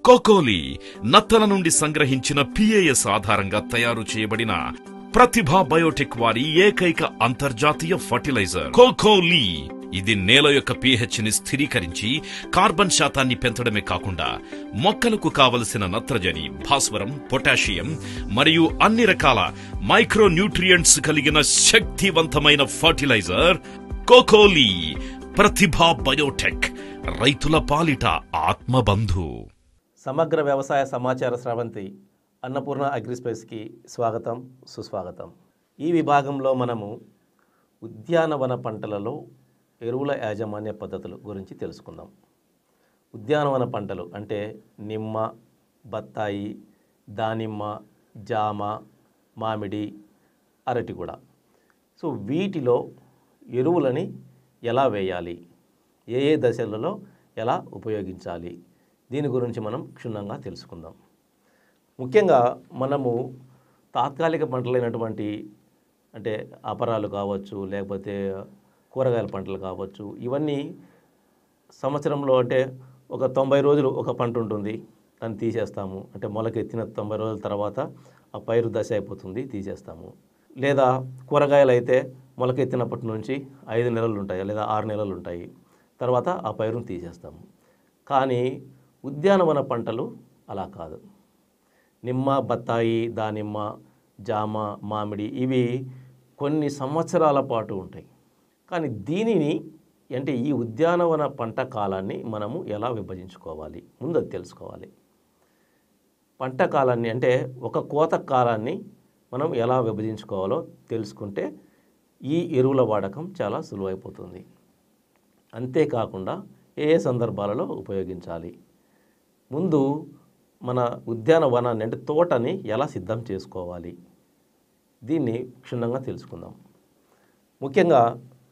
కోకోలి నత్తల నుండి సంగ్రహించిన పిఏఎస్ ఆధారంగా తయారు చేయబడిన ప్రతిభా బయోటెక్ వారి ఏకైక అంతర్జాతీయ ఫర్టిలైజర్ కోకోలీ ఇది నేల యొక్క pH ని స్థిరీకరించి కార్బన్ శాతాన్ని పెంచడమే కాకుండా మొక్కలకు కావలసిన నత్రజని భాస్వరం పొటాషియం మరియు అన్ని రకాల మైక్రో న్యూట్రియంట్స్ కలిగిన శక్తివంతమైన ఫర్టిలైజర్ కోకోలీ ప్రతిభా బయోటెక్ రైతుల పాలిట ఆత్మబంధు సమగ్ర వ్యవసాయ సమాచార స్రవంతి అన్నపూర్ణ అగ్రిస్పేస్కి స్వాగతం సుస్వాగతం ఈ విభాగంలో మనము ఉద్యానవన పంటలలో ఎరువుల యాజమాన్య పద్ధతుల గురించి తెలుసుకుందాం ఉద్యానవన పంటలు అంటే నిమ్మ బత్తాయి దానిమ్మ జామ మామిడి అరటి కూడా సో వీటిలో ఎరువులని ఎలా వేయాలి ఏ ఏ దశలలో ఎలా ఉపయోగించాలి దీని గురించి మనం క్షుణ్ణంగా తెలుసుకుందాం ముఖ్యంగా మనము తాత్కాలిక పంటలైనటువంటి అంటే అపరాలు కావచ్చు లేకపోతే కూరగాయల పంటలు కావచ్చు ఇవన్నీ సంవత్సరంలో అంటే ఒక తొంభై రోజులు ఒక పంట ఉంటుంది దాన్ని తీసేస్తాము అంటే మొలకెత్తిన తొంభై రోజుల తర్వాత ఆ పైరు దశ అయిపోతుంది తీసేస్తాము లేదా కూరగాయలు అయితే మొలకెత్తినప్పటి నుంచి ఐదు నెలలు ఉంటాయి లేదా ఆరు నెలలు ఉంటాయి తర్వాత ఆ పైరును తీసేస్తాము కానీ ఉద్యానవన పంటలు అలా కాదు నిమ్మ బత్తాయి దానిమ్మ జామ మామిడి ఇవి కొన్ని సంవత్సరాల పాటు ఉంటాయి కానీ దీనిని అంటే ఈ ఉద్యానవన పంట కాలాన్ని మనము ఎలా విభజించుకోవాలి ముందు అది తెలుసుకోవాలి పంట కాలాన్ని అంటే ఒక కోత కాలాన్ని మనం ఎలా విభజించుకోవాలో తెలుసుకుంటే ఈ ఎరువుల వాడకం చాలా సులువైపోతుంది అంతేకాకుండా ఏ ఏ సందర్భాలలో ఉపయోగించాలి ముందు మన ఉద్యానవనాన్ని అంటే తోటని ఎలా సిద్ధం చేసుకోవాలి దీన్ని క్షుణ్ణంగా తెలుసుకుందాం ముఖ్యంగా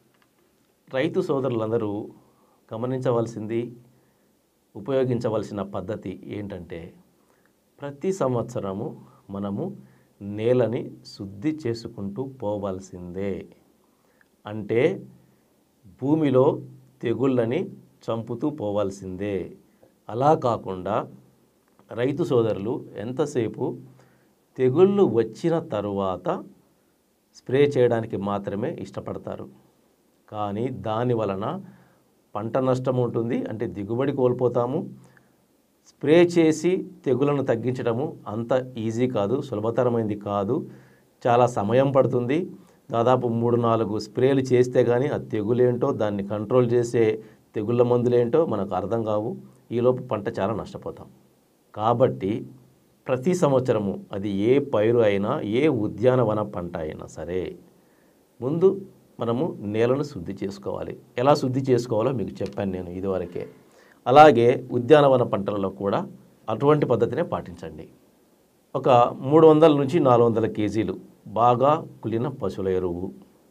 రైతు సోదరులందరూ గమనించవలసింది ఉపయోగించవలసిన పద్ధతి ఏంటంటే ప్రతి సంవత్సరము మనము నేలని శుద్ధి చేసుకుంటూ పోవాల్సిందే అంటే భూమిలో తెగుళ్ళని చంపుతూ పోవాల్సిందే అలా కాకుండా రైతు సోదరులు ఎంతసేపు తెగుళ్ళు వచ్చిన తరువాత స్ప్రే చేయడానికి మాత్రమే ఇష్టపడతారు కానీ దాని వలన పంట నష్టం ఉంటుంది అంటే దిగుబడి కోల్పోతాము స్ప్రే చేసి తెగులను తగ్గించడము అంత ఈజీ కాదు సులభతరమైనది కాదు చాలా సమయం పడుతుంది దాదాపు మూడు నాలుగు స్ప్రేలు చేస్తే కానీ ఆ తెగులేంటో దాన్ని కంట్రోల్ చేసే తెగుళ్ళ మందులేంటో మనకు అర్థం కావు ఈలోపు పంట చాలా నష్టపోతాం కాబట్టి ప్రతి సంవత్సరము అది ఏ పైరు అయినా ఏ ఉద్యానవన పంట అయినా సరే ముందు మనము నేలను శుద్ధి చేసుకోవాలి ఎలా శుద్ధి చేసుకోవాలో మీకు చెప్పాను నేను ఇదివరకే అలాగే ఉద్యానవన పంటలలో కూడా అటువంటి పద్ధతినే పాటించండి ఒక మూడు వందల నుంచి నాలుగు వందల కేజీలు బాగా కులిన పశువుల ఎరువు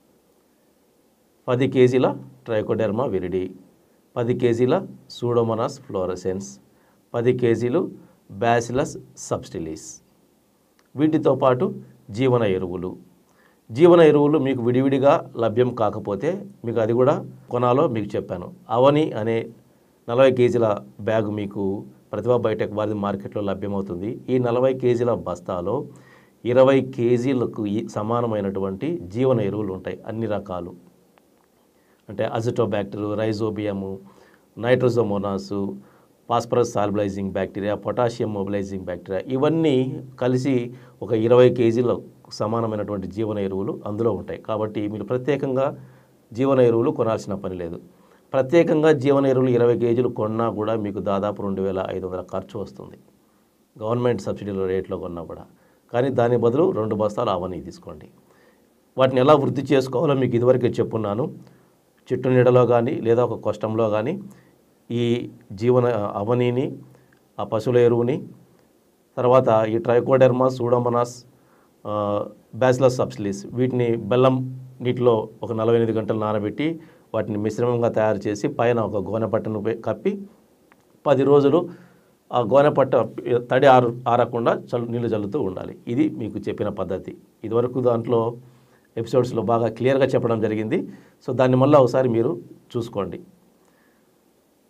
పది కేజీల ట్రైకోడెర్మా విరిడి పది కేజీల సూడోమోనాస్ ఫ్లోరసెన్స్ పది కేజీలు బ్యాసిలస్ సబ్స్టిలీస్ వీటితో పాటు జీవన ఎరువులు జీవన ఎరువులు మీకు విడివిడిగా లభ్యం కాకపోతే మీకు అది కూడా కొనాలో మీకు చెప్పాను అవని అనే నలభై కేజీల బ్యాగ్ మీకు ప్రతిభా బయోటెక్ వారి మార్కెట్లో లభ్యమవుతుంది ఈ నలభై కేజీల బస్తాలో ఇరవై కేజీలకు ఈ సమానమైనటువంటి జీవన ఎరువులు ఉంటాయి అన్ని రకాలు అంటే azotobacter rhizobium nitrosomonas phosphorus solubilising bacteria potassium mobilising bacteria ఇవన్నీ కలిసి ఒక ఇరవై కేజీల సమానమైనటువంటి జీవన ఎరువులు అందులో ఉంటాయి కాబట్టి మీరు ప్రత్యేకంగా జీవన ఎరువులు కొనాల్సిన పని లేదు ప్రత్యేకంగా జీవన ఎరువులు ఇరవై కేజీలు కొన్నా కూడా మీకు దాదాపు రెండు వేల ఐదు వందల ఖర్చు వస్తుంది గవర్నమెంట్ సబ్సిడీల రేట్లో కొన్నా కూడా కానీ దాని బదులు రెండు బస్తాలు అవన్నీ తీసుకోండి వాటిని ఎలా వృద్ధి చేసుకోవాలో మీకు ఇదివరకే చెప్పున్నాను చెట్టు నీడలో కానీ లేదా ఒక కష్టంలో కానీ ఈ జీవన అవనీని ఆ పశువుల ఎరువుని తర్వాత ఈ ట్రైకోడెర్మా సూడోమోనాస్ బ్యాసిలస్ సబ్సిలీస్ వీటిని బెల్లం నీటిలో ఒక నలభై ఎనిమిది గంటలు నానబెట్టి వాటిని మిశ్రమంగా తయారు చేసి పైన ఒక గోనె పట్టను పే- కప్పి పది రోజులు ఆ గోనె పట్ట తడి ఆరు ఆరకుండా చల్లు నీళ్లు చల్లుతూ ఉండాలి ఇది మీకు చెప్పిన పద్ధతి ఇదివరకు దాంట్లో ఎపిసోడ్స్లో బాగా క్లియర్గా చెప్పడం జరిగింది సో దాన్ని మళ్ళీ ఒకసారి మీరు చూసుకోండి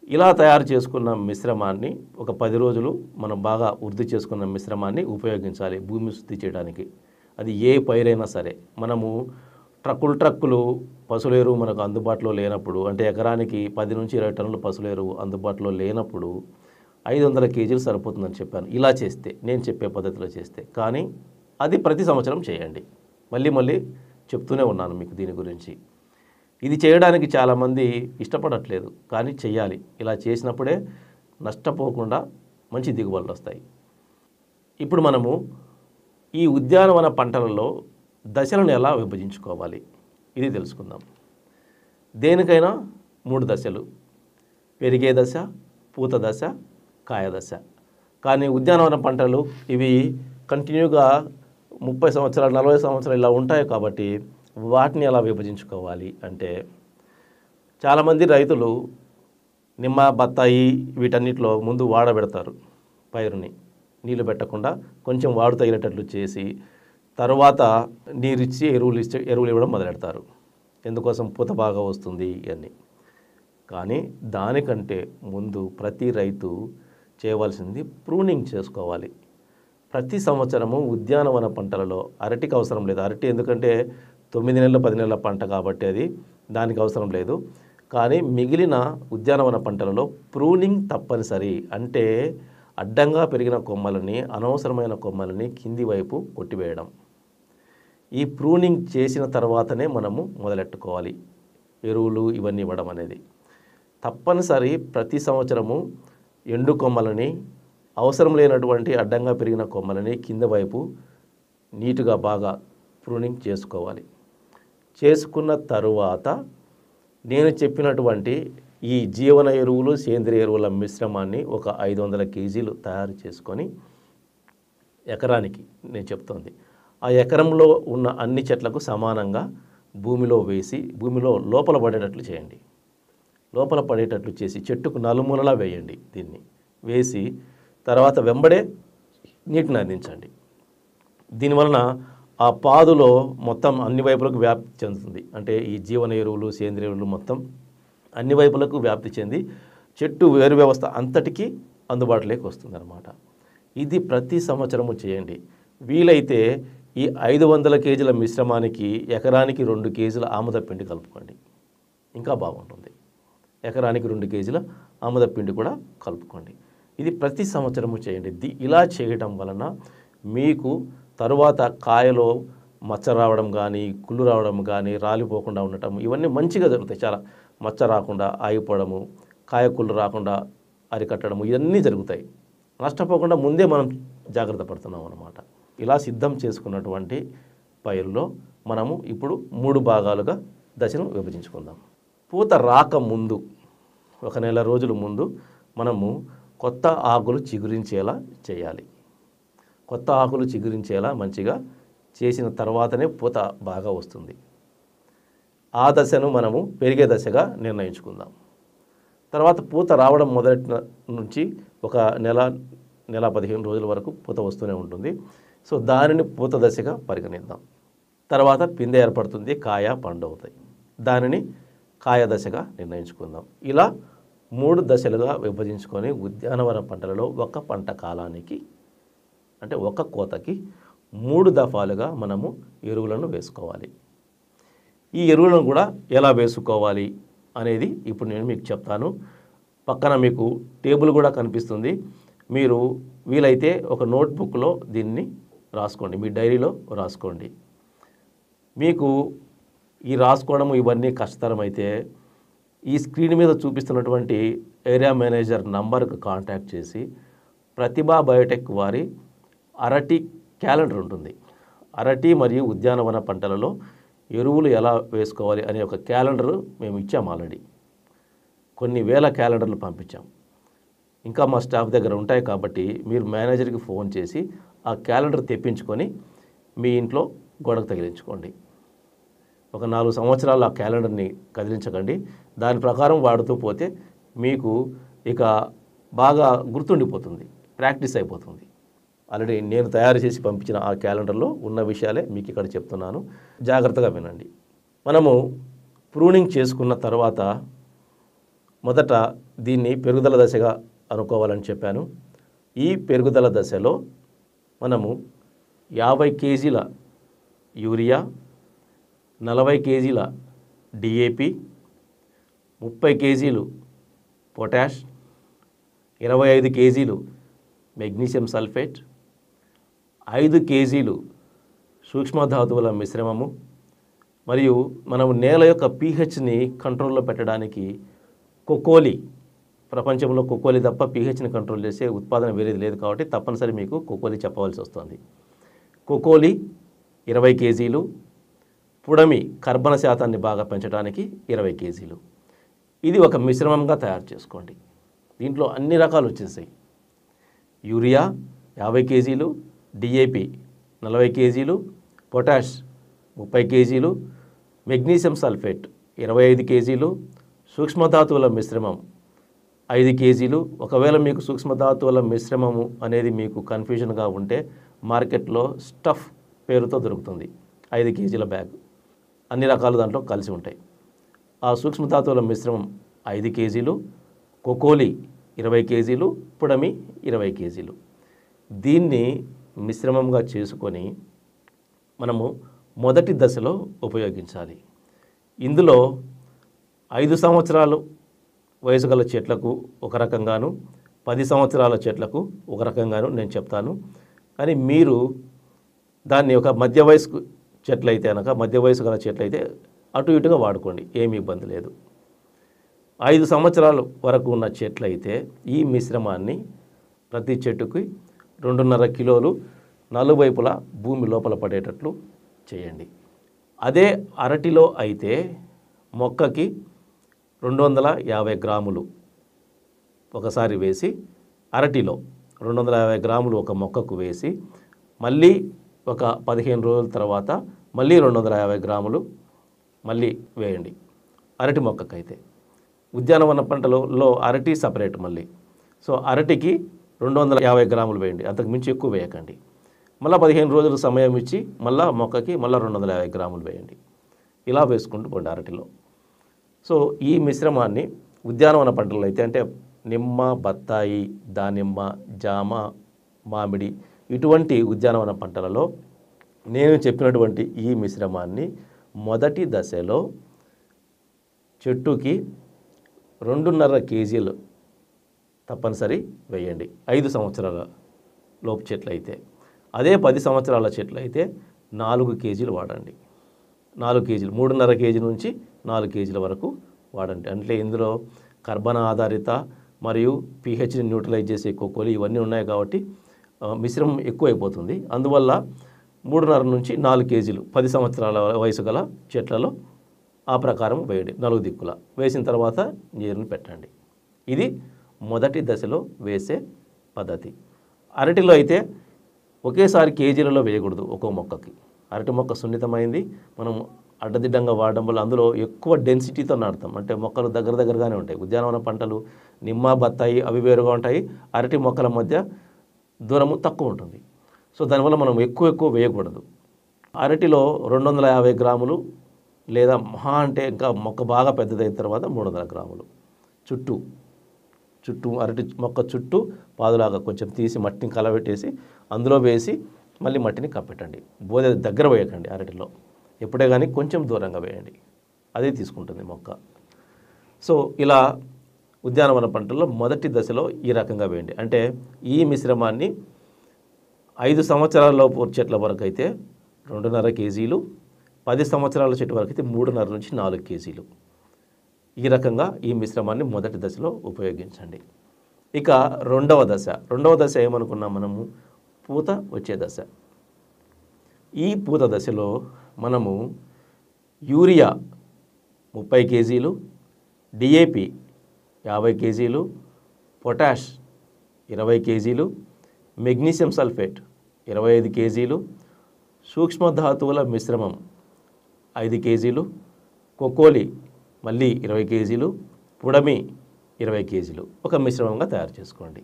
ఇలా తయారు చేసుకున్న మిశ్రమాన్ని ఒక పది రోజులు మనం బాగా వృద్ధి చేసుకున్న మిశ్రమాన్ని ఉపయోగించాలి భూమి శుద్ధి చేయడానికి అది ఏ పైరైనా సరే మనము ట్రక్కులు ట్రక్కులు పశువుల మనకు అందుబాటులో లేనప్పుడు అంటే ఎకరానికి పది నుంచి ఇరవై టన్నుల పశువుల ఎరువు అందుబాటులో లేనప్పుడు ఐదు వందల కేజీలు సరిపోతుందని చెప్పాను ఇలా చేస్తే నేను చెప్పే పద్ధతిలో చేస్తే కానీ అది ప్రతి సంవత్సరం చేయండి మళ్ళీ మళ్ళీ చెప్తూనే ఉన్నాను మీకు దీని గురించి ఇది చేయడానికి చాలామంది ఇష్టపడట్లేదు కానీ చెయ్యాలి ఇలా చేసినప్పుడే నష్టపోకుండా మంచి దిగుబడులు వస్తాయి ఇప్పుడు మనము ఈ ఉద్యానవన పంటలలో దశలను ఎలా విభజించుకోవాలి ఇది తెలుసుకుందాం దేనికైనా మూడు దశలు పెరిగే దశ పూత దశ కాయ దశ కానీ ఉద్యానవన పంటలు ఇవి కంటిన్యూగా ముప్పై సంవత్సరాలు నలభై సంవత్సరాలు ఇలా ఉంటాయి కాబట్టి వాటిని ఎలా విభజించుకోవాలి అంటే చాలామంది రైతులు నిమ్మ బత్తాయి వీటన్నిటిలో ముందు వాడబెడతారు పైరుని నీళ్లు పెట్టకుండా కొంచెం వాడు తగిలేటట్లు చేసి తర్వాత నీరిచ్చి ఎరువులు ఇచ్చి ఎరువులు ఇవ్వడం మొదలెడతారు ఎందుకోసం పూత బాగా వస్తుంది అని కానీ దానికంటే ముందు ప్రతి రైతు చేయవలసింది ప్రూనింగ్ చేసుకోవాలి ప్రతి సంవత్సరము ఉద్యానవన పంటలలో అరటికి అవసరం లేదు అరటి ఎందుకంటే తొమ్మిది నెలల పది నెలల పంట కాబట్టి అది దానికి అవసరం లేదు కానీ మిగిలిన ఉద్యానవన పంటలలో ప్రూనింగ్ తప్పనిసరి అంటే అడ్డంగా పెరిగిన కొమ్మలని అనవసరమైన కొమ్మలని కింది వైపు కొట్టివేయడం ఈ ప్రూనింగ్ చేసిన తర్వాతనే మనము మొదలెట్టుకోవాలి ఎరువులు ఇవన్నీ ఇవ్వడం అనేది తప్పనిసరి ప్రతి సంవత్సరము ఎండు కొమ్మలని అవసరం లేనటువంటి అడ్డంగా పెరిగిన కొమ్మలని కింద వైపు నీటుగా బాగా ప్రూనింగ్ చేసుకోవాలి చేసుకున్న తరువాత నేను చెప్పినటువంటి ఈ జీవన ఎరువులు సేంద్రియ ఎరువుల మిశ్రమాన్ని ఒక ఐదు వందల కేజీలు తయారు చేసుకొని ఎకరానికి నేను చెప్తోంది ఆ ఎకరంలో ఉన్న అన్ని చెట్లకు సమానంగా భూమిలో వేసి భూమిలో లోపల పడేటట్లు చేయండి లోపల పడేటట్లు చేసి చెట్టుకు నలుమూలలా వేయండి దీన్ని వేసి తర్వాత వెంబడే నీటిని అందించండి దీనివలన ఆ పాదులో మొత్తం అన్ని వైపులకు వ్యాప్తి చెందుతుంది అంటే ఈ జీవన ఎరువులు సేంద్రియ ఎరువులు మొత్తం అన్ని వైపులకు వ్యాప్తి చెంది చెట్టు వేరు వ్యవస్థ అంతటికీ అందుబాటులోకి వస్తుందన్నమాట ఇది ప్రతి సంవత్సరము చేయండి వీలైతే ఈ ఐదు వందల కేజీల మిశ్రమానికి ఎకరానికి రెండు కేజీల ఆముద పిండి కలుపుకోండి ఇంకా బాగుంటుంది ఎకరానికి రెండు కేజీల ఆముద పిండి కూడా కలుపుకోండి ఇది ప్రతి సంవత్సరము చేయండి ది ఇలా చేయడం వలన మీకు తరువాత కాయలో మచ్చ రావడం కానీ కుళ్ళు రావడం కానీ రాలిపోకుండా ఉండటం ఇవన్నీ మంచిగా జరుగుతాయి చాలా మచ్చ రాకుండా ఆగిపోవడము కాయ కుళ్ళు రాకుండా అరికట్టడము ఇవన్నీ జరుగుతాయి నష్టపోకుండా ముందే మనం జాగ్రత్త పడుతున్నాం అన్నమాట ఇలా సిద్ధం చేసుకున్నటువంటి పైరులో మనము ఇప్పుడు మూడు భాగాలుగా దశను విభజించుకుందాం పూత రాక ముందు ఒక నెల రోజుల ముందు మనము కొత్త ఆకులు చిగురించేలా చేయాలి కొత్త ఆకులు చిగురించేలా మంచిగా చేసిన తర్వాతనే పూత బాగా వస్తుంది ఆ దశను మనము పెరిగే దశగా నిర్ణయించుకుందాం తర్వాత పూత రావడం మొదలెట్టిన నుంచి ఒక నెల నెల పదిహేను రోజుల వరకు పూత వస్తూనే ఉంటుంది సో దానిని పూత దశగా పరిగణిద్దాం తర్వాత పిందె ఏర్పడుతుంది కాయ పండు అవుతాయి దానిని కాయ దశగా నిర్ణయించుకుందాం ఇలా మూడు దశలుగా విభజించుకొని ఉద్యానవన పంటలలో ఒక పంట కాలానికి అంటే ఒక కోతకి మూడు దఫాలుగా మనము ఎరువులను వేసుకోవాలి ఈ ఎరువులను కూడా ఎలా వేసుకోవాలి అనేది ఇప్పుడు నేను మీకు చెప్తాను పక్కన మీకు టేబుల్ కూడా కనిపిస్తుంది మీరు వీలైతే ఒక నోట్బుక్లో దీన్ని రాసుకోండి మీ డైరీలో రాసుకోండి మీకు ఈ రాసుకోవడం ఇవన్నీ కష్టతరం అయితే ఈ స్క్రీన్ మీద చూపిస్తున్నటువంటి ఏరియా మేనేజర్ నంబర్కు కాంటాక్ట్ చేసి ప్రతిభా బయోటెక్ వారి అరటి క్యాలెండర్ ఉంటుంది అరటి మరియు ఉద్యానవన పంటలలో ఎరువులు ఎలా వేసుకోవాలి అనే ఒక క్యాలెండర్ మేము ఇచ్చాం ఆల్రెడీ కొన్ని వేల క్యాలెండర్లు పంపించాం ఇంకా మా స్టాఫ్ దగ్గర ఉంటాయి కాబట్టి మీరు మేనేజర్కి ఫోన్ చేసి ఆ క్యాలెండర్ తెప్పించుకొని మీ ఇంట్లో గోడకు తగిలించుకోండి ఒక నాలుగు సంవత్సరాలు ఆ క్యాలెండర్ని కదిలించకండి దాని ప్రకారం వాడుతూ పోతే మీకు ఇక బాగా గుర్తుండిపోతుంది ప్రాక్టీస్ అయిపోతుంది ఆల్రెడీ నేను తయారు చేసి పంపించిన ఆ క్యాలెండర్లో ఉన్న విషయాలే మీకు ఇక్కడ చెప్తున్నాను జాగ్రత్తగా వినండి మనము ప్రూనింగ్ చేసుకున్న తర్వాత మొదట దీన్ని పెరుగుదల దశగా అనుకోవాలని చెప్పాను ఈ పెరుగుదల దశలో మనము యాభై కేజీల యూరియా నలభై కేజీల డిఏపి ముప్పై కేజీలు పొటాష్ ఇరవై ఐదు కేజీలు మెగ్నీషియం సల్ఫేట్ ఐదు కేజీలు సూక్ష్మధాతువుల మిశ్రమము మరియు మనం నేల యొక్క పీహెచ్ని కంట్రోల్లో పెట్టడానికి కొకోలి ప్రపంచంలో కొకోలి తప్ప పీహెచ్ని కంట్రోల్ చేసే ఉత్పాదన వేరేది లేదు కాబట్టి తప్పనిసరి మీకు కొకోలి చెప్పవలసి వస్తుంది కొకోలి ఇరవై కేజీలు పుడమి కర్బన శాతాన్ని బాగా పెంచడానికి ఇరవై కేజీలు ఇది ఒక మిశ్రమంగా తయారు చేసుకోండి దీంట్లో అన్ని రకాలు వచ్చేసాయి యూరియా యాభై కేజీలు డిఏపి నలభై కేజీలు పొటాష్ ముప్పై కేజీలు మెగ్నీషియం సల్ఫేట్ ఇరవై ఐదు కేజీలు సూక్ష్మధాతువుల మిశ్రమం ఐదు కేజీలు ఒకవేళ మీకు సూక్ష్మధాతువుల మిశ్రమము అనేది మీకు కన్ఫ్యూజన్గా ఉంటే మార్కెట్లో స్టఫ్ పేరుతో దొరుకుతుంది ఐదు కేజీల బ్యాగ్ అన్ని రకాలు దాంట్లో కలిసి ఉంటాయి ఆ సూక్ష్మధాతువుల మిశ్రమం ఐదు కేజీలు కొకోలి ఇరవై కేజీలు పుడమి ఇరవై కేజీలు దీన్ని మిశ్రమంగా చేసుకొని మనము మొదటి దశలో ఉపయోగించాలి ఇందులో ఐదు సంవత్సరాలు వయసు గల చెట్లకు ఒక రకంగాను పది సంవత్సరాల చెట్లకు ఒక రకంగాను నేను చెప్తాను కానీ మీరు దాన్ని ఒక మధ్య వయసు చెట్లయితే అనక మధ్య వయసు గల చెట్లయితే అటు ఇటుగా వాడుకోండి ఏమీ ఇబ్బంది లేదు ఐదు సంవత్సరాల వరకు ఉన్న చెట్లయితే ఈ మిశ్రమాన్ని ప్రతి చెట్టుకి రెండున్నర కిలోలు నలువైపులా భూమి లోపల పడేటట్లు చేయండి అదే అరటిలో అయితే మొక్కకి రెండు వందల యాభై గ్రాములు ఒకసారి వేసి అరటిలో రెండు వందల యాభై గ్రాములు ఒక మొక్కకు వేసి మళ్ళీ ఒక పదిహేను రోజుల తర్వాత మళ్ళీ రెండు వందల యాభై గ్రాములు మళ్ళీ వేయండి అరటి మొక్కకైతే ఉద్యానవన పంటలలో అరటి సపరేట్ మళ్ళీ సో అరటికి రెండు వందల యాభై గ్రాములు వేయండి అంతకు మించి ఎక్కువ వేయకండి మళ్ళీ పదిహేను రోజులు సమయం ఇచ్చి మళ్ళీ మొక్కకి మళ్ళీ రెండు వందల యాభై గ్రాములు వేయండి ఇలా వేసుకుంటూ పోండి అరటిలో సో ఈ మిశ్రమాన్ని ఉద్యానవన పంటలు అయితే అంటే నిమ్మ బత్తాయి దానిమ్మ జామ మామిడి ఇటువంటి ఉద్యానవన పంటలలో నేను చెప్పినటువంటి ఈ మిశ్రమాన్ని మొదటి దశలో చెట్టుకి రెండున్నర కేజీలు తప్పనిసరి వేయండి ఐదు సంవత్సరాల లోపు చెట్లు అయితే అదే పది సంవత్సరాల చెట్లు అయితే నాలుగు కేజీలు వాడండి నాలుగు కేజీలు మూడున్నర కేజీ నుంచి నాలుగు కేజీల వరకు వాడండి అంటే ఇందులో కర్బన ఆధారిత మరియు పిహెచ్ని న్యూట్రలైజ్ చేసే కొక్కోలు ఇవన్నీ ఉన్నాయి కాబట్టి ఆ, మిశ్రమం ఎక్కువైపోతుంది అందువల్ల మూడున్నర నుంచి నాలుగు కేజీలు పది సంవత్సరాల వయసు గల చెట్లలో ఆ ప్రకారం వేయండి నలుగు దిక్కుల వేసిన తర్వాత నీరుని పెట్టండి ఇది మొదటి దశలో వేసే పద్ధతి అరటిలో అయితే ఒకేసారి కేజీలలో వేయకూడదు ఒక్కో మొక్కకి అరటి మొక్క సున్నితమైంది మనం అడ్డదిడ్డంగా వాడడం వల్ల అందులో ఎక్కువ డెన్సిటీతో నాటుతాం అంటే మొక్కలు దగ్గర దగ్గరగానే ఉంటాయి ఉద్యానవన పంటలు నిమ్మ బత్తాయి అవి వేరుగా ఉంటాయి అరటి మొక్కల మధ్య దూరము తక్కువ ఉంటుంది సో దానివల్ల మనం ఎక్కువ ఎక్కువ వేయకూడదు అరటిలో రెండు వందల యాభై గ్రాములు లేదా మహా అంటే ఇంకా మొక్క బాగా పెద్దదైన తర్వాత మూడు వందల గ్రాములు చుట్టూ చుట్టూ అరటి మొక్క చుట్టూ పాదులాగా కొంచెం తీసి మట్టిని కలబెట్టేసి అందులో వేసి మళ్ళీ మట్టిని కప్పెట్టండి బోధ దగ్గర వేయకండి అరటిలో ఎప్పుడే కానీ కొంచెం దూరంగా వేయండి అదే తీసుకుంటుంది మొక్క సో ఇలా ఉద్యానవన పంటల్లో మొదటి దశలో ఈ రకంగా వేయండి అంటే ఈ మిశ్రమాన్ని ఐదు సంవత్సరాల లోపు చెట్ల వరకు అయితే రెండున్నర కేజీలు పది సంవత్సరాల చెట్టు వరకు అయితే మూడున్నర నుంచి నాలుగు కేజీలు ఈ రకంగా ఈ మిశ్రమాన్ని మొదటి దశలో ఉపయోగించండి ఇక రెండవ దశ రెండవ దశ ఏమనుకున్నాం మనము పూత వచ్చే దశ ఈ పూత దశలో మనము యూరియా ముప్పై కేజీలు డిఏపి యాభై కేజీలు పొటాష్ ఇరవై కేజీలు మెగ్నీషియం సల్ఫేట్ ఇరవై ఐదు కేజీలు సూక్ష్మధాతువుల మిశ్రమం ఐదు కేజీలు కొకోలి మళ్ళీ ఇరవై కేజీలు పుడమి ఇరవై కేజీలు ఒక మిశ్రమంగా తయారు చేసుకోండి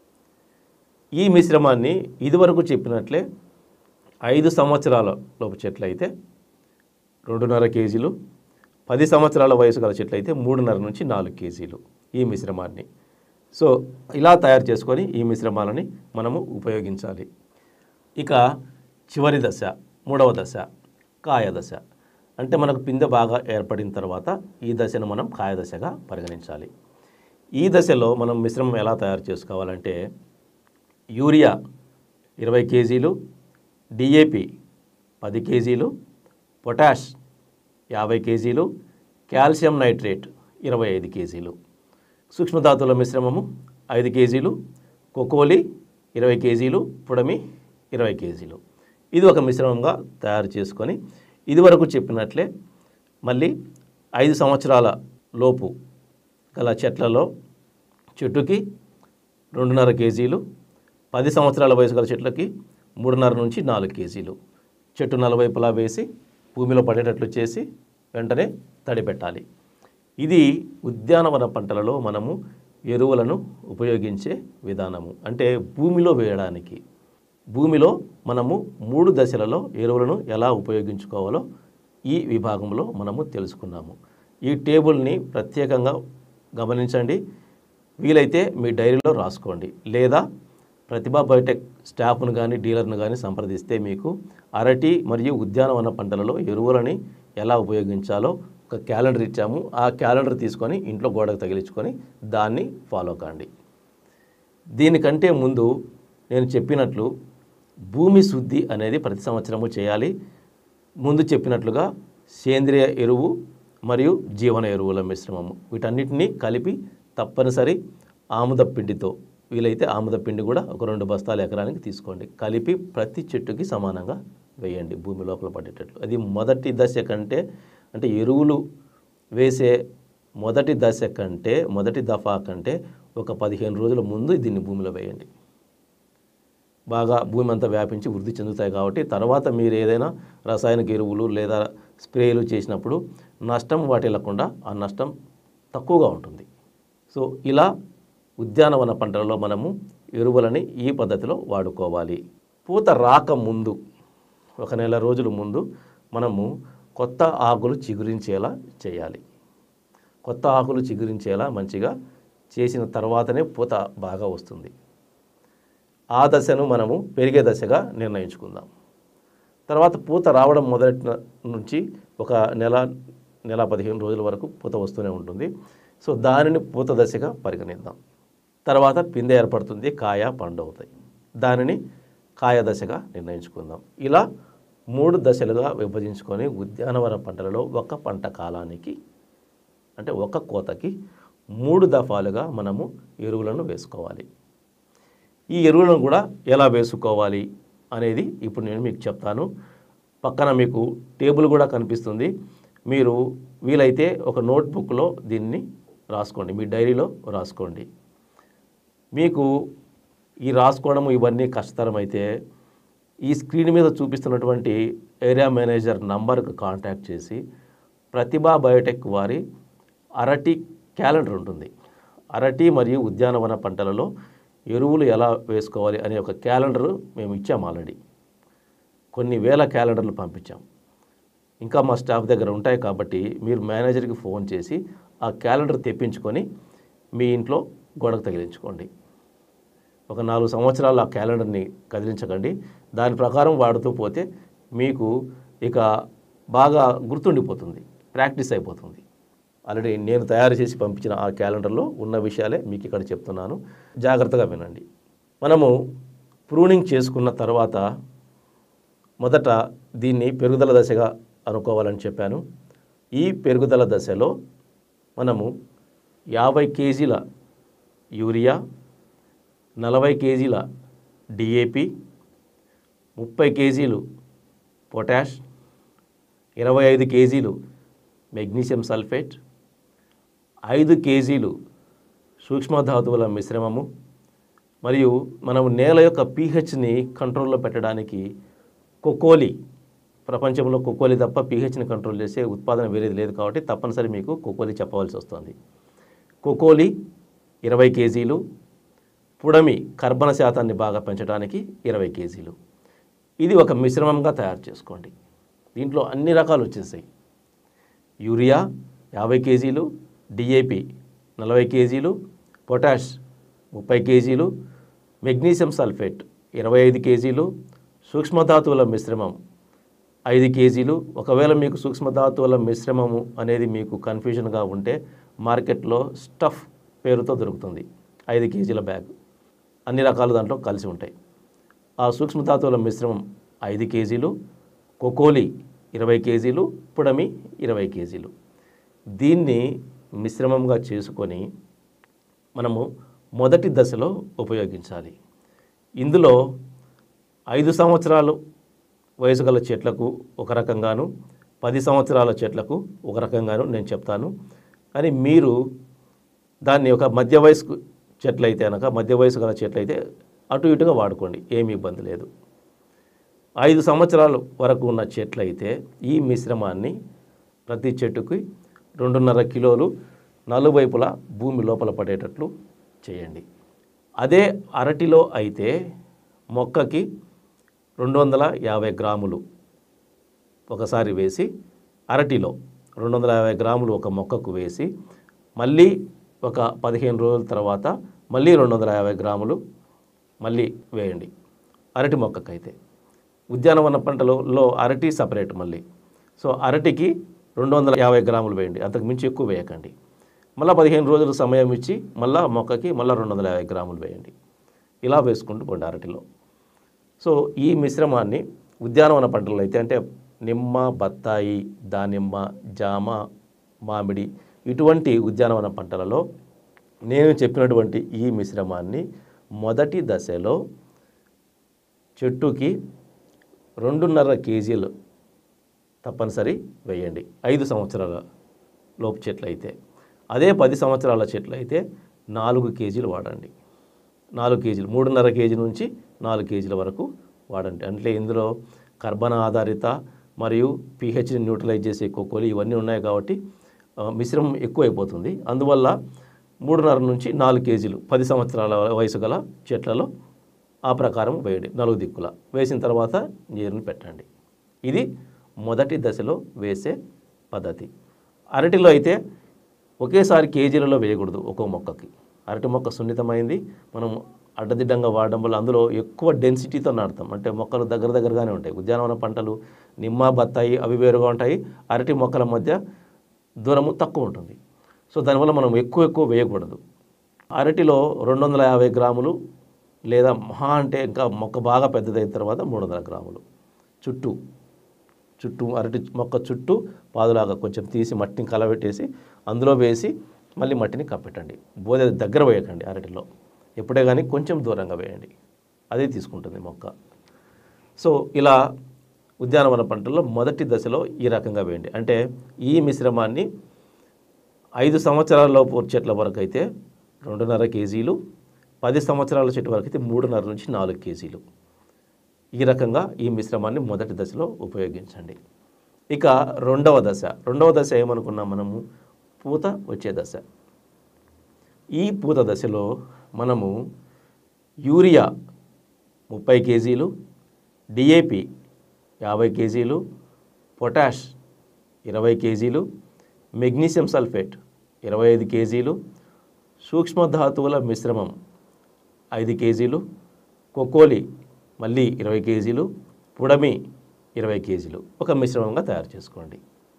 ఈ మిశ్రమాన్ని ఇదివరకు చెప్పినట్లే ఐదు సంవత్సరాల లోపు చెట్లు అయితే రెండున్నర కేజీలు పది సంవత్సరాల వయసు గల చెట్లు అయితే మూడున్నర నుంచి నాలుగు కేజీలు ఈ మిశ్రమాన్ని సో ఇలా తయారు చేసుకొని ఈ మిశ్రమాలని మనము ఉపయోగించాలి ఇక చివరి దశ మూడవ దశ కాయ దశ అంటే మనకు పిందె బాగా ఏర్పడిన తర్వాత ఈ దశను మనం కాయ దశగా పరిగణించాలి ఈ దశలో మనం మిశ్రమం ఎలా తయారు చేసుకోవాలంటే యూరియా ఇరవై కేజీలు డిఏపి పది కేజీలు పొటాష్ యాభై కేజీలు కాల్షియం నైట్రేట్ ఇరవై ఐదు కేజీలు సూక్ష్మధాతువుల మిశ్రమము ఐదు కేజీలు కొకోలి ఇరవై కేజీలు పుడమి ఇరవై కేజీలు ఇది ఒక మిశ్రమంగా తయారు చేసుకొని ఇదివరకు చెప్పినట్లే మళ్ళీ ఐదు సంవత్సరాల లోపు గల చెట్లలో చెట్టుకి రెండున్నర కేజీలు పది సంవత్సరాల వయసు గల చెట్లకి మూడున్నర నుంచి నాలుగు కేజీలు చెట్టు నలువైపులా వేసి భూమిలో పడేటట్లు చేసి వెంటనే తడిపెట్టాలి ఇది ఉద్యానవన పంటలలో మనము ఎరువులను ఉపయోగించే విధానము అంటే భూమిలో వేయడానికి భూమిలో మనము మూడు దశలలో ఎరువులను ఎలా ఉపయోగించుకోవాలో ఈ విభాగంలో మనము తెలుసుకున్నాము ఈ టేబుల్ని ప్రత్యేకంగా గమనించండి వీలైతే మీ డైరీలో రాసుకోండి లేదా ప్రతిభా బయోటెక్ స్టాఫ్ను కానీ డీలర్ను కానీ సంప్రదిస్తే మీకు అరటి మరియు ఉద్యానవన పంటలలో ఎరువులని ఎలా ఉపయోగించాలో ఒక క్యాలెండర్ ఇచ్చాము ఆ క్యాలెండర్ తీసుకొని ఇంట్లో గోడకు తగిలించుకొని దాన్ని ఫాలో కాండి దీనికంటే ముందు నేను చెప్పినట్లు భూమి శుద్ధి అనేది ప్రతి సంవత్సరము చేయాలి ముందు చెప్పినట్లుగా సేంద్రియ ఎరువు మరియు జీవన ఎరువుల మిశ్రమము వీటన్నిటిని కలిపి తప్పనిసరి ఆముద పిండితో వీలైతే ఆముద పిండి కూడా ఒక రెండు బస్తాలు ఎకరానికి తీసుకోండి కలిపి ప్రతి చెట్టుకి సమానంగా వేయండి భూమి లోపల పడేటట్లు అది మొదటి దశ కంటే అంటే ఎరువులు వేసే మొదటి దశ కంటే మొదటి దఫా కంటే ఒక పదిహేను రోజుల ముందు దీన్ని భూమిలో వేయండి బాగా భూమి అంతా వ్యాపించి వృద్ధి చెందుతాయి కాబట్టి తర్వాత మీరు ఏదైనా రసాయనిక ఎరువులు లేదా స్ప్రేలు చేసినప్పుడు నష్టం వాటిల్లకుండా ఆ నష్టం తక్కువగా ఉంటుంది సో ఇలా ఉద్యానవన పంటలలో మనము ఎరువులని ఈ పద్ధతిలో వాడుకోవాలి పూత రాక ముందు ఒక నెల రోజుల ముందు మనము కొత్త ఆకులు చిగురించేలా చేయాలి కొత్త ఆకులు చిగురించేలా మంచిగా చేసిన తర్వాతనే పూత బాగా వస్తుంది ఆ దశను మనము పెరిగే దశగా నిర్ణయించుకుందాం తర్వాత పూత రావడం మొదలెట్టిన నుంచి ఒక నెల నెల పదిహేను రోజుల వరకు పూత వస్తూనే ఉంటుంది సో దానిని పూత దశగా పరిగణిద్దాం తర్వాత పిందె ఏర్పడుతుంది కాయ పండు అవుతాయి దానిని కాయ దశగా నిర్ణయించుకుందాం ఇలా మూడు దశలుగా విభజించుకొని ఉద్యానవన పంటలలో ఒక పంట కాలానికి అంటే ఒక కోతకి మూడు దఫాలుగా మనము ఎరువులను వేసుకోవాలి ఈ ఎరువులను కూడా ఎలా వేసుకోవాలి అనేది ఇప్పుడు నేను మీకు చెప్తాను పక్కన మీకు టేబుల్ కూడా కనిపిస్తుంది మీరు వీలైతే ఒక నోట్బుక్లో దీన్ని రాసుకోండి మీ డైరీలో రాసుకోండి మీకు ఈ రాసుకోవడం ఇవన్నీ కష్టతరం అయితే ఈ స్క్రీన్ మీద చూపిస్తున్నటువంటి ఏరియా మేనేజర్ నంబర్కు కాంటాక్ట్ చేసి ప్రతిభా బయోటెక్ వారి అరటి క్యాలెండర్ ఉంటుంది అరటి మరియు ఉద్యానవన పంటలలో ఎరువులు ఎలా వేసుకోవాలి అనే ఒక క్యాలెండర్ మేము ఇచ్చాము ఆల్రెడీ కొన్ని వేల క్యాలెండర్లు పంపించాం ఇంకా మా స్టాఫ్ దగ్గర ఉంటాయి కాబట్టి మీరు మేనేజర్కి ఫోన్ చేసి ఆ క్యాలెండర్ తెప్పించుకొని మీ ఇంట్లో గోడకు తగిలించుకోండి ఒక నాలుగు సంవత్సరాలు ఆ క్యాలెండర్ని కదిలించకండి దాని ప్రకారం వాడుతూ పోతే మీకు ఇక బాగా గుర్తుండిపోతుంది ప్రాక్టీస్ అయిపోతుంది ఆల్రెడీ నేను తయారు చేసి పంపించిన ఆ క్యాలెండర్లో ఉన్న విషయాలే మీకు ఇక్కడ చెప్తున్నాను జాగ్రత్తగా వినండి మనము ప్రూనింగ్ చేసుకున్న తర్వాత మొదట దీన్ని పెరుగుదల దశగా అనుకోవాలని చెప్పాను ఈ పెరుగుదల దశలో మనము యాభై కేజీల యూరియా నలభై కేజీల డిఏపి ముప్పై కేజీలు పొటాష్ ఇరవై ఐదు కేజీలు మెగ్నీషియం సల్ఫేట్ ఐదు కేజీలు సూక్ష్మధాతువుల మిశ్రమము మరియు మనం నేల యొక్క పీహెచ్ని కంట్రోల్లో పెట్టడానికి కొకోలి ప్రపంచంలో కొకోలి తప్ప పీహెచ్ని కంట్రోల్ చేసే ఉత్పాదన వేరేది లేదు కాబట్టి తప్పనిసరి మీకు కొకోలి చెప్పవలసి వస్తుంది కొకోలి ఇరవై కేజీలు పుడమి కర్బన శాతాన్ని బాగా పెంచడానికి ఇరవై కేజీలు ఇది ఒక మిశ్రమంగా తయారు చేసుకోండి దీంట్లో అన్ని రకాలు వచ్చేసాయి యూరియా యాభై కేజీలు డిఏపి నలభై కేజీలు పొటాష్ ముప్పై కేజీలు మెగ్నీషియం సల్ఫేట్ ఇరవై ఐదు కేజీలు సూక్ష్మధాతువుల మిశ్రమం ఐదు కేజీలు ఒకవేళ మీకు సూక్ష్మధాతువుల మిశ్రమము అనేది మీకు కన్ఫ్యూజన్గా ఉంటే మార్కెట్లో స్టఫ్ పేరుతో దొరుకుతుంది ఐదు కేజీల బ్యాగ్ అన్ని రకాలు దాంట్లో కలిసి ఉంటాయి ఆ సూక్ష్మధాతువుల మిశ్రమం ఐదు కేజీలు కొకోలి ఇరవై కేజీలు పుడమి ఇరవై కేజీలు దీన్ని మిశ్రమంగా చేసుకొని మనము మొదటి దశలో ఉపయోగించాలి ఇందులో ఐదు సంవత్సరాలు వయసు గల చెట్లకు ఒక రకంగాను పది సంవత్సరాల చెట్లకు ఒక రకంగాను నేను చెప్తాను కానీ మీరు దాన్ని ఒక మధ్య వయసు చెట్లయితే అనక మధ్య వయసు గల చెట్లయితే అటు ఇటుగా వాడుకోండి ఏమీ ఇబ్బంది లేదు ఐదు సంవత్సరాల వరకు ఉన్న చెట్లయితే ఈ మిశ్రమాన్ని ప్రతి చెట్టుకి రెండున్నర కిలోలు నలువైపులా భూమి లోపల పడేటట్లు చేయండి అదే అరటిలో అయితే మొక్కకి రెండు వందల యాభై గ్రాములు ఒకసారి వేసి అరటిలో రెండు వందల యాభై గ్రాములు ఒక మొక్కకు వేసి మళ్ళీ ఒక పదిహేను రోజుల తర్వాత మళ్ళీ రెండు వందల యాభై గ్రాములు మళ్ళీ వేయండి అరటి మొక్కకైతే ఉద్యానవన పంటలలో అరటి సపరేట్ మళ్ళీ సో అరటికి రెండు వందల యాభై గ్రాములు వేయండి అంతకు మించి ఎక్కువ వేయకండి మళ్ళీ పదిహేను రోజులు సమయం ఇచ్చి మళ్ళీ మొక్కకి మళ్ళీ రెండు వందల యాభై గ్రాములు వేయండి ఇలా వేసుకుంటూ పోండి అరటిలో సో ఈ మిశ్రమాన్ని ఉద్యానవన పంటలు అయితే అంటే నిమ్మ బత్తాయి దానిమ్మ జామ మామిడి ఇటువంటి ఉద్యానవన పంటలలో నేను చెప్పినటువంటి ఈ మిశ్రమాన్ని మొదటి దశలో చెట్టుకి రెండున్నర కేజీలు తప్పనిసరి వేయండి ఐదు సంవత్సరాల లోపు చెట్లు అయితే అదే పది సంవత్సరాల చెట్లు అయితే నాలుగు కేజీలు వాడండి నాలుగు కేజీలు మూడున్నర కేజీ నుంచి నాలుగు కేజీల వరకు వాడండి అంటే ఇందులో కర్బన ఆధారిత మరియు పిహెచ్ని న్యూట్రలైజ్ చేసే కొక్కోలు ఇవన్నీ ఉన్నాయి కాబట్టి ఆ, మిశ్రమం ఎక్కువైపోతుంది అందువల్ల మూడున్నర నుంచి నాలుగు కేజీలు పది సంవత్సరాల వయసు గల చెట్లలో ఆ ప్రకారం వేయండి నలుగు దిక్కుల వేసిన తర్వాత నీరుని పెట్టండి ఇది మొదటి దశలో వేసే పద్ధతి అరటిలో అయితే ఒకేసారి కేజీలలో వేయకూడదు ఒక్కో మొక్కకి అరటి మొక్క సున్నితమైంది మనం అడ్డదిడ్డంగా వాడడం వల్ల అందులో ఎక్కువ డెన్సిటీతో నాటుతాం అంటే మొక్కలు దగ్గర దగ్గరగానే ఉంటాయి ఉద్యానవన పంటలు నిమ్మ బత్తాయి అవి వేరుగా ఉంటాయి అరటి మొక్కల మధ్య దూరము తక్కువ ఉంటుంది సో దానివల్ల మనం ఎక్కువ ఎక్కువ వేయకూడదు అరటిలో రెండు వందల యాభై గ్రాములు లేదా మహా అంటే ఇంకా మొక్క బాగా పెద్దదైన తర్వాత మూడు వందల గ్రాములు చుట్టూ చుట్టూ అరటి మొక్క చుట్టూ పాదులాగా కొంచెం తీసి మట్టిని కలబెట్టేసి అందులో వేసి మళ్ళీ మట్టిని కప్పెట్టండి బోధ దగ్గర వేయకండి అరటిలో ఎప్పుడే కానీ కొంచెం దూరంగా వేయండి అదే తీసుకుంటుంది మొక్క సో ఇలా ఉద్యానవన పంటల్లో మొదటి దశలో ఈ రకంగా వేయండి అంటే ఈ మిశ్రమాన్ని ఐదు సంవత్సరాల లోపు చెట్ల వరకు అయితే రెండున్నర కేజీలు పది సంవత్సరాల చెట్టు వరకు అయితే మూడున్నర నుంచి నాలుగు కేజీలు ఈ రకంగా ఈ మిశ్రమాన్ని మొదటి దశలో ఉపయోగించండి ఇక రెండవ దశ రెండవ దశ ఏమనుకున్నాం మనము పూత వచ్చే దశ ఈ పూత దశలో మనము యూరియా ముప్పై కేజీలు డిఏపి యాభై కేజీలు పొటాష్ ఇరవై కేజీలు మెగ్నీషియం సల్ఫేట్ ఇరవై ఐదు కేజీలు సూక్ష్మధాతువుల మిశ్రమం ఐదు కేజీలు కొకోలి మళ్ళీ ఇరవై కేజీలు పుడమి ఇరవై కేజీలు ఒక మిశ్రమంగా తయారు చేసుకోండి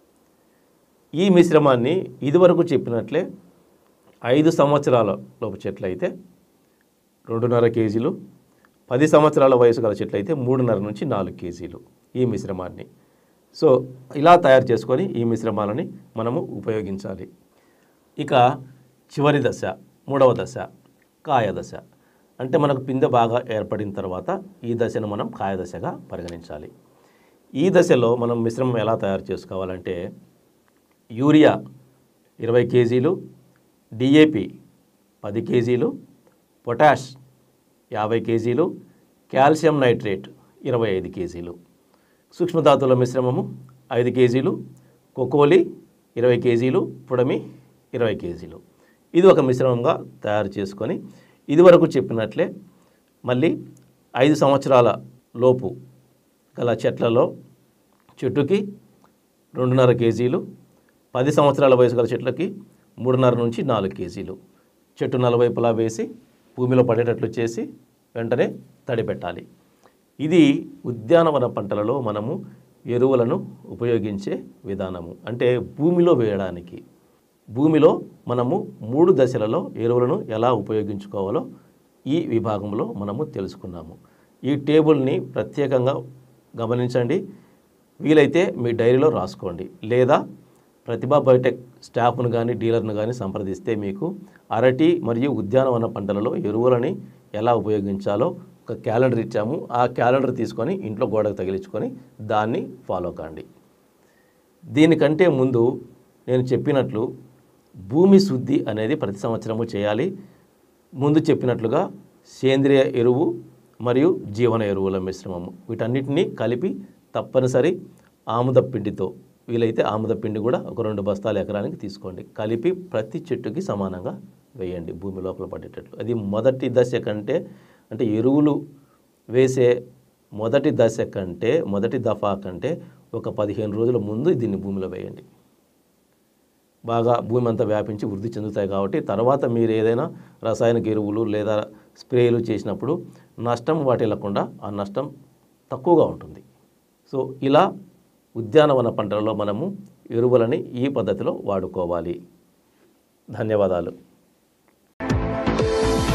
ఈ మిశ్రమాన్ని ఇదివరకు చెప్పినట్లే ఐదు సంవత్సరాల లోపు చెట్లు అయితే రెండున్నర కేజీలు పది సంవత్సరాల వయసు గల చెట్లు అయితే మూడున్నర నుంచి నాలుగు కేజీలు ఈ మిశ్రమాన్ని సో ఇలా తయారు చేసుకొని ఈ మిశ్రమాలని మనము ఉపయోగించాలి ఇక చివరి దశ మూడవ దశ కాయ దశ అంటే మనకు పిందె బాగా ఏర్పడిన తర్వాత ఈ దశను మనం కాయ దశగా పరిగణించాలి ఈ దశలో మనం మిశ్రమం ఎలా తయారు చేసుకోవాలంటే యూరియా ఇరవై కేజీలు డిఏపి పది కేజీలు పొటాష్ యాభై కేజీలు కాల్షియం నైట్రేట్ ఇరవై ఐదు కేజీలు సూక్ష్మధాతువుల మిశ్రమము ఐదు కేజీలు కొకోలి ఇరవై కేజీలు పుడమి ఇరవై కేజీలు ఇది ఒక మిశ్రమంగా తయారు చేసుకొని ఇదివరకు చెప్పినట్లే మళ్ళీ ఐదు సంవత్సరాల లోపు గల చెట్లలో చెట్టుకి రెండున్నర కేజీలు పది సంవత్సరాల వయసు గల చెట్లకి మూడున్నర నుంచి నాలుగు కేజీలు చెట్టు నలువైపులా వేసి భూమిలో పడేటట్లు చేసి వెంటనే తడిపెట్టాలి ఇది ఉద్యానవన పంటలలో మనము ఎరువులను ఉపయోగించే విధానము అంటే భూమిలో వేయడానికి భూమిలో మనము మూడు దశలలో ఎరువులను ఎలా ఉపయోగించుకోవాలో ఈ విభాగంలో మనము తెలుసుకున్నాము ఈ టేబుల్ని ప్రత్యేకంగా గమనించండి వీలైతే మీ డైరీలో రాసుకోండి లేదా ప్రతిభా బయోటెక్ స్టాఫ్ను కానీ డీలర్ను కానీ సంప్రదిస్తే మీకు అరటి మరియు ఉద్యానవన పంటలలో ఎరువులని ఎలా ఉపయోగించాలో ఒక క్యాలెండర్ ఇచ్చాము ఆ క్యాలెండర్ తీసుకొని ఇంట్లో గోడకు తగిలించుకొని దాన్ని ఫాలో కాండి దీనికంటే ముందు నేను చెప్పినట్లు భూమి శుద్ధి అనేది ప్రతి సంవత్సరము చేయాలి ముందు చెప్పినట్లుగా సేంద్రియ ఎరువు మరియు జీవన ఎరువుల మిశ్రమము వీటన్నిటిని కలిపి తప్పనిసరి ఆముద పిండితో వీలైతే ఆముద పిండి కూడా ఒక రెండు బస్తాల ఎకరానికి తీసుకోండి కలిపి ప్రతి చెట్టుకి సమానంగా వేయండి భూమి లోపల పడేటట్లు అది మొదటి దశ కంటే అంటే ఎరువులు వేసే మొదటి దశ కంటే మొదటి దఫా కంటే ఒక పదిహేను రోజుల ముందు దీన్ని భూమిలో వేయండి బాగా భూమి అంతా వ్యాపించి వృద్ధి చెందుతాయి కాబట్టి తర్వాత మీరు ఏదైనా రసాయనిక ఎరువులు లేదా స్ప్రేలు చేసినప్పుడు నష్టం వాటిల్లకుండా ఆ నష్టం తక్కువగా ఉంటుంది సో ఇలా ఉద్యానవన పంటలలో మనము ఎరువులని ఈ పద్ధతిలో వాడుకోవాలి ధన్యవాదాలు